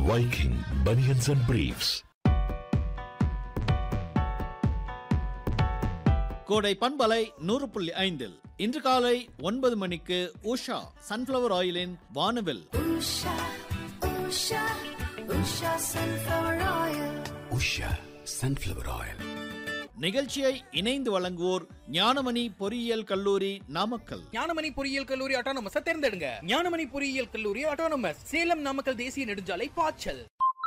Viking Bunions and Briefs. கோடை பண்பலை நூறு புள்ளி ஐந்தில் இன்று காலை ஒன்பது மணிக்கு உஷா சன்ஃப்ளவர் ஆயிலின் வானவில் Usha, Usha, Usha sunflower oil. Usha sunflower oil நிகழ்ச்சியை இணைந்து வழங்குவோர் ஞானமணி பொறியியல் கல்லூரி நாமக்கல் ஞானமணி பொறியியல் கல்லூரி ஆட்டோனமஸ் தேர்ந்தெடுங்க ஞானமணி பொறியியல் கல்லூரி ஆட்டோனமஸ் சேலம் நாமக்கல் தேசிய நெடுஞ்சாலை பாய்ச்சல்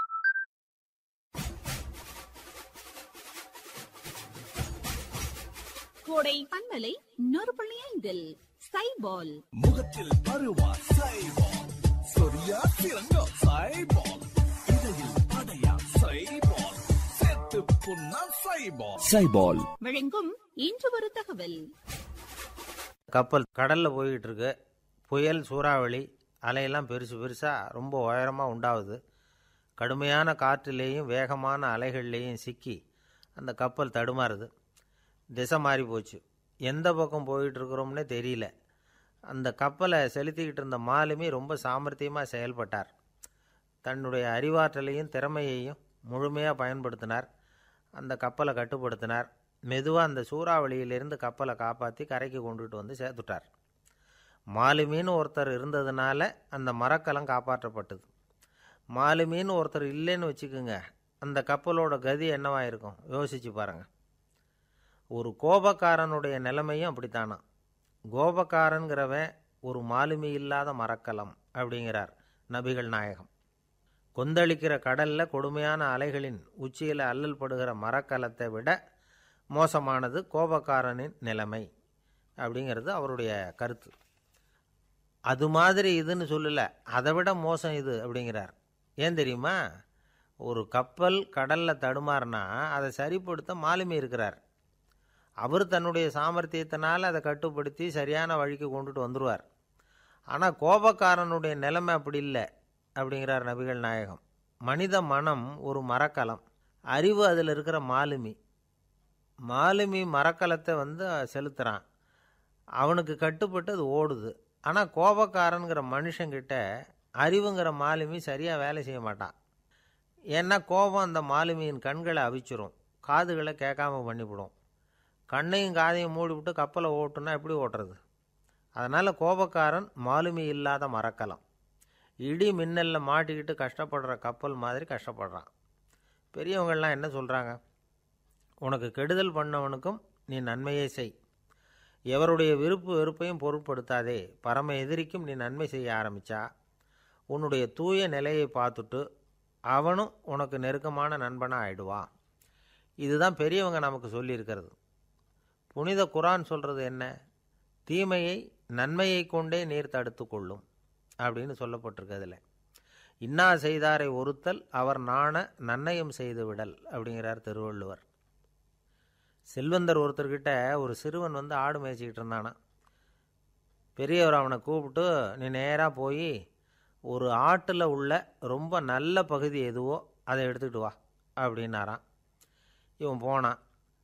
கோடை பண்பலை நூறு புள்ளி ஐந்தில் சைபால் முகத்தில் பருவா சைபால் சொரியா திறங்கோ சைபால் இடையில் அடையா சைபால் செத்து புண்ணா சைபால் சைபால் வழங்கும் இன்று ஒரு தகவல் கப்பல் கடலில் போய்கிட்டு இருக்கு புயல் சூறாவளி அலையெல்லாம் பெருசு பெருசாக ரொம்ப உயரமாக உண்டாகுது கடுமையான காற்றுலேயும் வேகமான அலைகள்லேயும் சிக்கி அந்த கப்பல் தடுமாறுது திசை மாறி போச்சு எந்த பக்கம் போயிட்டு இருக்கிறோம்னே தெரியல அந்த கப்பலை செலுத்திக்கிட்டு இருந்த மாலுமி ரொம்ப சாமர்த்தியமாக செயல்பட்டார் தன்னுடைய அறிவாற்றலையும் திறமையையும் முழுமையாக பயன்படுத்தினார் அந்த கப்பலை கட்டுப்படுத்தினார் மெதுவாக அந்த சூறாவளியிலிருந்து கப்பலை காப்பாற்றி கரைக்கு கொண்டுட்டு வந்து சேர்த்துட்டார் மாலுமின்னு ஒருத்தர் இருந்ததுனால அந்த மரக்கலம் காப்பாற்றப்பட்டது மாலுமின்னு ஒருத்தர் இல்லைன்னு வச்சுக்கோங்க அந்த கப்பலோட கதி என்னவா இருக்கும் யோசிச்சு பாருங்க ஒரு கோபக்காரனுடைய நிலைமையும் அப்படித்தானா கோபக்காரன்கிறவன் ஒரு மாலுமி இல்லாத மரக்கலம் அப்படிங்கிறார் நபிகள் நாயகம் கொந்தளிக்கிற கடல்ல கொடுமையான அலைகளின் உச்சியில் அல்லல் படுகிற மரக்கலத்தை விட மோசமானது கோபக்காரனின் நிலைமை அப்படிங்கிறது அவருடைய கருத்து அது மாதிரி இதுன்னு சொல்லல அதை விட மோசம் இது அப்படிங்கிறார் ஏன் தெரியுமா ஒரு கப்பல் கடலில் தடுமாறினா அதை சரிப்படுத்த மாலுமி இருக்கிறார் அவர் தன்னுடைய சாமர்த்தியத்தினால் அதை கட்டுப்படுத்தி சரியான வழிக்கு கொண்டுட்டு வந்துடுவார் ஆனால் கோபக்காரனுடைய நிலைமை அப்படி இல்லை அப்படிங்கிறார் நபிகள் நாயகம் மனித மனம் ஒரு மரக்கலம் அறிவு அதில் இருக்கிற மாலுமி மாலுமி மரக்கலத்தை வந்து செலுத்துகிறான் அவனுக்கு கட்டுப்பட்டு அது ஓடுது ஆனால் கோபக்காரனுங்கிற மனுஷங்கிட்ட அறிவுங்கிற மாலுமி சரியாக வேலை செய்ய மாட்டான் ஏன்னா கோபம் அந்த மாலுமியின் கண்களை அவிச்சிரும் காதுகளை கேட்காம பண்ணிவிடும் கண்ணையும் காதையும் மூடிவிட்டு கப்பலை ஓட்டுனா எப்படி ஓட்டுறது அதனால் கோபக்காரன் மாலுமி இல்லாத மரக்கலம் இடி மின்னலில் மாட்டிக்கிட்டு கஷ்டப்படுற கப்பல் மாதிரி கஷ்டப்படுறான் பெரியவங்கள்லாம் என்ன சொல்கிறாங்க உனக்கு கெடுதல் பண்ணவனுக்கும் நீ நன்மையே செய் எவருடைய விருப்பு வெறுப்பையும் பொருட்படுத்தாதே பரம எதிரிக்கும் நீ நன்மை செய்ய ஆரம்பிச்சா உன்னுடைய தூய நிலையை பார்த்துட்டு அவனும் உனக்கு நெருக்கமான நண்பனாக ஆயிடுவான் இதுதான் பெரியவங்க நமக்கு சொல்லியிருக்கிறது புனித குரான் சொல்கிறது என்ன தீமையை நன்மையை கொண்டே நீர் தடுத்து கொள்ளும் அப்படின்னு சொல்லப்பட்டிருக்கு அதில் இன்னா செய்தாரை ஒருத்தல் அவர் நாண நன்னயம் செய்து விடல் அப்படிங்கிறார் திருவள்ளுவர் செல்வந்தர் ஒருத்தர்கிட்ட ஒரு சிறுவன் வந்து ஆடு மேய்ச்சிக்கிட்டு இருந்தானா பெரியவர் அவனை கூப்பிட்டு நீ நேராக போய் ஒரு ஆட்டில் உள்ள ரொம்ப நல்ல பகுதி எதுவோ அதை எடுத்துக்கிட்டு வா அப்படின்னாரான் இவன் போனான்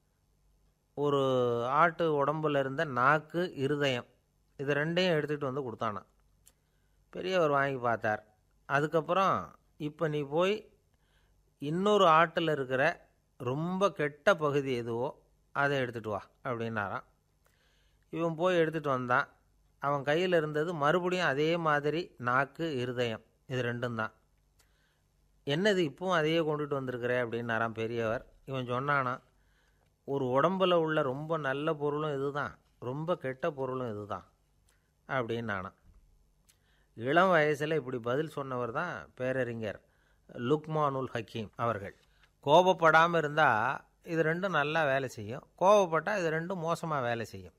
ஒரு ஆட்டு உடம்புல இருந்த நாக்கு இருதயம் இது ரெண்டையும் எடுத்துகிட்டு வந்து கொடுத்தானான் பெரியவர் வாங்கி பார்த்தார் அதுக்கப்புறம் இப்போ நீ போய் இன்னொரு ஆட்டில் இருக்கிற ரொம்ப கெட்ட பகுதி எதுவோ அதை எடுத்துகிட்டு வா அப்படின்னாரான் இவன் போய் எடுத்துகிட்டு வந்தான் அவன் கையில் இருந்தது மறுபடியும் அதே மாதிரி நாக்கு இருதயம் இது ரெண்டும் தான் என்னது இப்பவும் அதையே கொண்டுட்டு வந்திருக்கிற அப்படின்னாராம் பெரியவர் இவன் சொன்னானா ஒரு உடம்புல உள்ள ரொம்ப நல்ல பொருளும் இதுதான் ரொம்ப கெட்ட பொருளும் இதுதான் அப்படின்னானான் இளம் வயசில் இப்படி பதில் சொன்னவர் தான் பேரறிஞர் லுக்மானுல் ஹக்கீம் அவர்கள் கோபப்படாமல் இருந்தால் இது ரெண்டும் நல்லா வேலை செய்யும் கோபப்பட்டால் இது ரெண்டும் மோசமாக வேலை செய்யும்